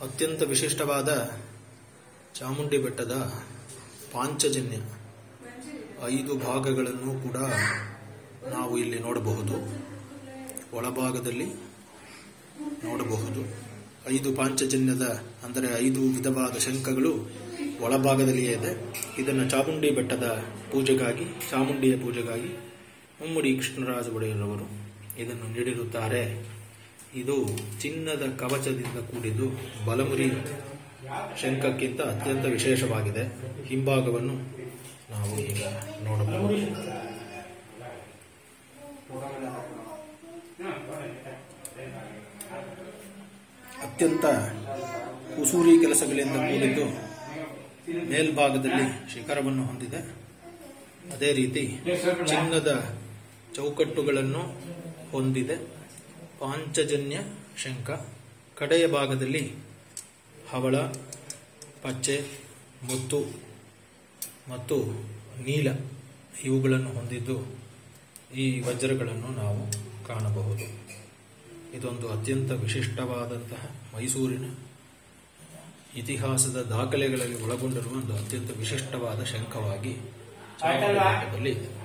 ಅತ್ಯಂತ ವಿಶಿಷ್ಟವಾದ ಚಾಮುಂಡಿ ಬೆಟ್ಟದ ಪಾಂಚಜನ್ಯ ಐದು ಭಾಗಗಳನ್ನು ಕೂಡ ನಾವು ಇಲ್ಲಿ ನೋಡಬಹುದು ಒಳಭಾಗದಲ್ಲಿ ನೋಡಬಹುದು ಐದು ಪಾಂಚಜನ್ಯದ ಅಂದರೆ ಐದು ವಿಧವಾದ ಶಂಖಗಳು ಒಳಭಾಗದಲ್ಲಿಯೇ ಇದೆ ಇದನ್ನು ಚಾಮುಂಡಿ ಬೆಟ್ಟದ ಪೂಜೆಗಾಗಿ ಚಾಮುಂಡಿಯ ಪೂಜೆಗಾಗಿ ಮುಮ್ಮಡಿ ಕೃಷ್ಣರಾಜ ಒಡೆಯರವರು ಇದನ್ನು ನೀಡಿರುತ್ತಾರೆ ಇದು ಚಿನ್ನದ ಕವಚದಿಂದ ಕೂಡಿದ್ದು ಬಲಮುರಿ ಶಂಖಕ್ಕಿಂತ ಅತ್ಯಂತ ವಿಶೇಷವಾಗಿದೆ ಹಿಂಭಾಗವನ್ನು ನಾವು ಈಗ ನೋಡಬಹುದು ಅತ್ಯಂತ ಕುಸೂರಿ ಕೆಲಸಗಳಿಂದ ಕೂಡಿದ್ದು ಮೇಲ್ಭಾಗದಲ್ಲಿ ಶಿಖರವನ್ನು ಹೊಂದಿದೆ ಅದೇ ರೀತಿ ಚಿನ್ನದ ಚೌಕಟ್ಟುಗಳನ್ನು ಹೊಂದಿದೆ ಪಾಂಚಜನ್ಯ ಶಂಖ ಕಡೆಯ ಭಾಗದಲ್ಲಿ ಹವಳ ಪಚ್ಚೆ ಮುತ್ತು ಮತ್ತು ನೀಲ ಇವುಗಳನ್ನು ಹೊಂದಿದ್ದು ಈ ವಜ್ರಗಳನ್ನು ನಾವು ಕಾಣಬಹುದು ಇದೊಂದು ಅತ್ಯಂತ ವಿಶಿಷ್ಟವಾದಂತಹ ಮೈಸೂರಿನ ಇತಿಹಾಸದ ದಾಖಲೆಗಳಲ್ಲಿ ಒಳಗೊಂಡಿರುವ ಒಂದು ಅತ್ಯಂತ ವಿಶಿಷ್ಟವಾದ ಶಂಖವಾಗಿ ಚಾಮರಾಜಪೇಟೆಯಲ್ಲಿ ಇದೆ